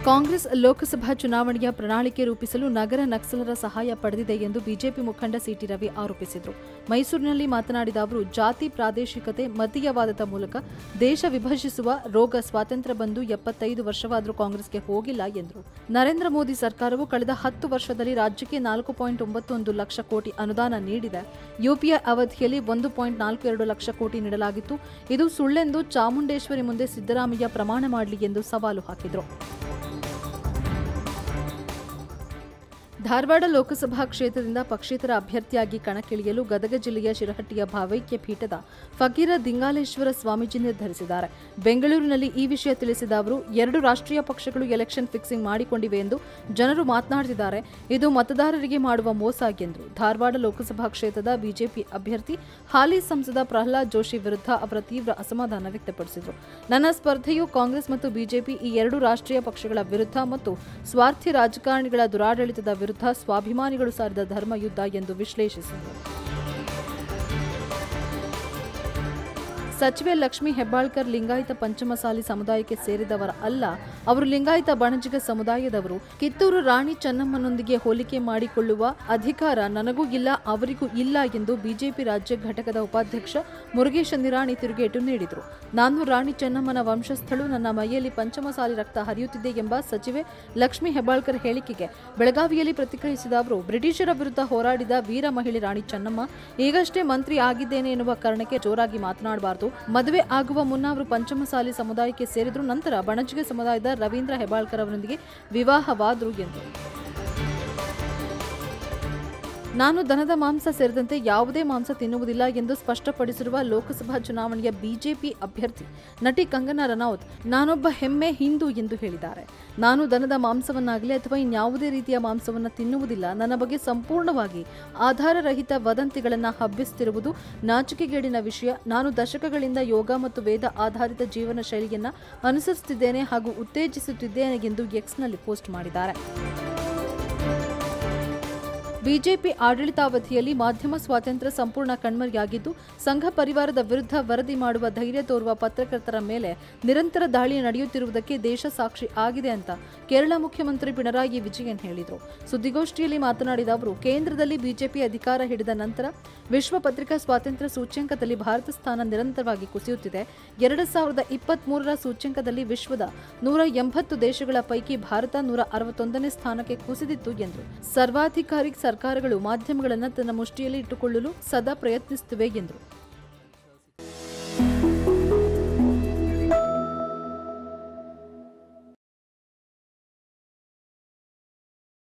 ಕಾಂಗ್ರೆಸ್ ಲೋಕಸಭಾ ಚುನಾವಣೆಯ ಪ್ರಣಾಳಿಕೆ ರೂಪಿಸಲು ನಗರ ನಕ್ಸಲರ ಸಹಾಯ ಪಡೆದಿದೆ ಎಂದು ಬಿಜೆಪಿ ಮುಖಂಡ ಸಿಟಿ ರವಿ ಆರೋಪಿಸಿದರು ಮೈಸೂರಿನಲ್ಲಿ ಮಾತನಾಡಿದ ಅವರು ಜಾತಿ ಪ್ರಾದೇಶಿಕತೆ ಮತೀಯವಾದದ ಮೂಲಕ ದೇಶ ವಿಭಜಿಸುವ ರೋಗ ಸ್ವಾತಂತ್ರ್ಯ ಬಂದು ಎಪ್ಪತ್ತೈದು ವರ್ಷವಾದರೂ ಕಾಂಗ್ರೆಸ್ಗೆ ಹೋಗಿಲ್ಲ ಎಂದರು ನರೇಂದ್ರ ಮೋದಿ ಸರ್ಕಾರವು ಕಳೆದ ಹತ್ತು ವರ್ಷದಲ್ಲಿ ರಾಜ್ಯಕ್ಕೆ ನಾಲ್ಕು ಪಾಯಿಂಟ್ ಒಂಬತ್ತೊಂದು ಲಕ್ಷ ಕೋಟಿ ಅನುದಾನ ನೀಡಿದೆ ಯುಪಿಎ ಅವಧಿಯಲ್ಲಿ ಒಂದು ಪಾಯಿಂಟ್ ನಾಲ್ಕು ಎರಡು ಲಕ್ಷ ಕೋಟಿ ನೀಡಲಾಗಿತ್ತು ಇದು ಸುಳ್ಳೆಂದು ಚಾಮುಂಡೇಶ್ವರಿ ಮುಂದೆ ಸಿದ್ದರಾಮಯ್ಯ ಪ್ರಮಾಣ ಮಾಡಲಿ ಎಂದು ಸವಾಲು ಹಾಕಿದರು ಧಾರವಾಡ ಲೋಕಸಭಾ ಕ್ಷೇತ್ರದಿಂದ ಪಕ್ಷೇತರ ಅಭ್ಯರ್ಥಿಯಾಗಿ ಕಣಕ್ಕಿಳಿಯಲು ಗದಗ ಜಿಲ್ಲೆಯ ಶಿರಹಟ್ಟಿಯ ಭಾವೈಕ್ಯ ಪೀಠದ ಫಕೀರ ದಿಂಗಾಲೇಶ್ವರ ಸ್ವಾಮೀಜಿ ನಿರ್ಧರಿಸಿದ್ದಾರೆ ಬೆಂಗಳೂರಿನಲ್ಲಿ ಈ ವಿಷಯ ತಿಳಿಸಿದ ಅವರು ಎರಡು ರಾಷ್ಟ್ರೀಯ ಪಕ್ಷಗಳು ಎಲೆಕ್ಷನ್ ಫಿಕ್ಸಿಂಗ್ ಮಾಡಿಕೊಂಡಿವೆ ಎಂದು ಜನರು ಮಾತನಾಡುತ್ತಿದ್ದಾರೆ ಇದು ಮತದಾರರಿಗೆ ಮಾಡುವ ಮೋಸ ಎಂದರು ಧಾರವಾಡ ಲೋಕಸಭಾ ಕ್ಷೇತ್ರದ ಬಿಜೆಪಿ ಅಭ್ಯರ್ಥಿ ಹಾಲಿ ಸಂಸದ ಪ್ರಹ್ಲಾದ್ ಜೋಶಿ ವಿರುದ್ಧ ಅವರ ತೀವ್ರ ಅಸಮಾಧಾನ ವ್ಯಕ್ತಪಡಿಸಿದರು ನನ್ನ ಸ್ಪರ್ಧೆಯು ಕಾಂಗ್ರೆಸ್ ಮತ್ತು ಬಿಜೆಪಿ ಈ ಎರಡು ರಾಷ್ಟ್ರೀಯ ಪಕ್ಷಗಳ ವಿರುದ್ಧ ಮತ್ತು ಸ್ವಾರ್ಥಿ ರಾಜಕಾರಣಿಗಳ ದುರಾಡಳಿತದ ವಿರುದ್ಧ ಸ್ವಾಭಿಮಾನಿಗಳು ಸಾರಿದ ಧರ್ಮಯುದ್ಧ ಎಂದು ವಿಶ್ಲೇಷಿಸಿದರು ಸಚಿವೆ ಲಕ್ಷ್ಮೀ ಹೆಬ್ಬಾಳ್ಕರ್ ಲಿಂಗಾಯತ ಪಂಚಮಸಾಲಿ ಸಮುದಾಯಕ್ಕೆ ಸೇರಿದವರ ಅಲ್ಲ ಅವರು ಲಿಂಗಾಯತ ಬಣಜಿಗ ಸಮುದಾಯದವರು ಕಿತ್ತೂರು ರಾಣಿ ಚೆನ್ನಮ್ಮನೊಂದಿಗೆ ಹೋಲಿಕೆ ಮಾಡಿಕೊಳ್ಳುವ ಅಧಿಕಾರ ನನಗೂ ಇಲ್ಲ ಅವರಿಗೂ ಇಲ್ಲ ಎಂದು ಬಿಜೆಪಿ ರಾಜ್ಯ ಘಟಕದ ಉಪಾಧ್ಯಕ್ಷ ಮುರುಗೇಶ ನಿರಾಣಿ ತಿರುಗೇಟು ನೀಡಿದರು ನಾನು ರಾಣಿ ಚೆನ್ನಮ್ಮನ ವಂಶಸ್ಥಳು ನನ್ನ ಮೈಯಲ್ಲಿ ಪಂಚಮಸಾಲಿ ರಕ್ತ ಹರಿಯುತ್ತಿದೆ ಎಂಬ ಸಚಿವೆ ಲಕ್ಷ್ಮೀ ಹೆಬ್ಬಾಳ್ಕರ್ ಹೇಳಿಕೆಗೆ ಬೆಳಗಾವಿಯಲ್ಲಿ ಪ್ರತಿಕ್ರಿಯಿಸಿದ ಅವರು ಬ್ರಿಟಿಷರ ವಿರುದ್ಧ ಹೋರಾಡಿದ ವೀರ ಮಹಿಳೆ ರಾಣಿ ಚೆನ್ನಮ್ಮ ಈಗಷ್ಟೇ ಮಂತ್ರಿ ಆಗಿದ್ದೇನೆ ಎನ್ನುವ ಕಾರಣಕ್ಕೆ ಜೋರಾಗಿ ಮಾತನಾಡಬಾರದು ಮದುವೆ ಆಗುವ ಮುನ್ನ ಅವರು ಪಂಚಮಸಾಲಿ ಸಮುದಾಯಕ್ಕೆ ಸೇರಿದ್ರು ನಂತರ ಬಣಜಿಗ ಸಮುದಾಯದ ರವೀಂದ್ರ ಹೆಬ್ಬಾಳ್ಕರ್ ಅವರೊಂದಿಗೆ ವಿವಾಹವಾದರು ಎಂದರು ನಾನು ದನದ ಮಾಂಸ ಸೇರಿದಂತೆ ಯಾವುದೇ ಮಾಂಸ ತಿನ್ನುವುದಿಲ್ಲ ಎಂದು ಸ್ಪಷ್ಟಪಡಿಸಿರುವ ಲೋಕಸಭಾ ಚುನಾವಣೆಯ ಬಿಜೆಪಿ ಅಭ್ಯರ್ಥಿ ನಟಿ ಕಂಗನಾ ರನೌತ್ ನಾನೊಬ್ಬ ಹೆಮ್ಮೆ ಹಿಂದೂ ಎಂದು ಹೇಳಿದ್ದಾರೆ ನಾನು ದನದ ಮಾಂಸವನ್ನಾಗಲಿ ಅಥವಾ ಇನ್ಯಾವುದೇ ರೀತಿಯ ಮಾಂಸವನ್ನು ತಿನ್ನುವುದಿಲ್ಲ ನನ್ನ ಬಗ್ಗೆ ಸಂಪೂರ್ಣವಾಗಿ ಆಧಾರರಹಿತ ವದಂತಿಗಳನ್ನು ಹಬ್ಬಿಸುತ್ತಿರುವುದು ನಾಚಿಕೆಗೇಡಿನ ವಿಷಯ ನಾನು ದಶಕಗಳಿಂದ ಯೋಗ ಮತ್ತು ವೇದ ಆಧಾರಿತ ಜೀವನ ಶೈಲಿಯನ್ನು ಅನುಸರಿಸುತ್ತಿದ್ದೇನೆ ಹಾಗೂ ಉತ್ತೇಜಿಸುತ್ತಿದ್ದೇನೆ ಎಂದು ಎಕ್ಸ್ನಲ್ಲಿ ಪೋಸ್ಟ್ ಮಾಡಿದ್ದಾರೆ ಬಿಜೆಪಿ ಆಡಳಿತಾವಧಿಯಲ್ಲಿ ಮಾಧ್ಯಮ ಸ್ವಾತಂತ್ರ್ಯ ಸಂಪೂರ್ಣ ಕಣ್ಮರೆಯಾಗಿದ್ದು ಸಂಘ ಪರಿವಾರದ ವಿರುದ್ಧ ವರದಿ ಮಾಡುವ ಧೈರ್ಯ ತೋರುವ ಪತ್ರಕರ್ತರ ಮೇಲೆ ನಿರಂತರ ದಾಳಿ ನಡೆಯುತ್ತಿರುವುದಕ್ಕೆ ದೇಶ ಸಾಕ್ಷಿ ಆಗಿದೆ ಅಂತ ಕೇರಳ ಮುಖ್ಯಮಂತ್ರಿ ಪಿಣರಾಯಿ ವಿಜಯನ್ ಹೇಳಿದರು ಸುದ್ದಿಗೋಷ್ಠಿಯಲ್ಲಿ ಮಾತನಾಡಿದ ಅವರು ಕೇಂದ್ರದಲ್ಲಿ ಬಿಜೆಪಿ ಅಧಿಕಾರ ಹಿಡಿದ ನಂತರ ವಿಶ್ವ ಪತ್ರಿಕಾ ಸ್ವಾತಂತ್ರ್ಯ ಸೂಚ್ಯಂಕದಲ್ಲಿ ಭಾರತ ಸ್ಥಾನ ನಿರಂತರವಾಗಿ ಕುಸಿಯುತ್ತಿದೆ ಎರಡು ಸಾವಿರದ ಇಪ್ಪತ್ತ್ ಮೂರರ ಸೂಚ್ಯಂಕದಲ್ಲಿ ವಿಶ್ವದ ನೂರ ಎಂಬತ್ತು ದೇಶಗಳ ಪೈಕಿ ಭಾರತ ನೂರ ಅರವತ್ತೊಂದನೇ ಸ್ಥಾನಕ್ಕೆ ಕುಸಿದಿತ್ತು ಎಂದರು ಸರ್ವಾಧಿಕಾರಿ ಸರ್ಕಾರಗಳು ಮಾಧ್ಯಮಗಳನ್ನು ತನ್ನ ಮುಷ್ಟಿಯಲ್ಲಿ ಇಟ್ಟುಕೊಳ್ಳಲು ಸದಾ ಪ್ರಯತ್ನಿಸುತ್ತಿವೆ ಎಂದರು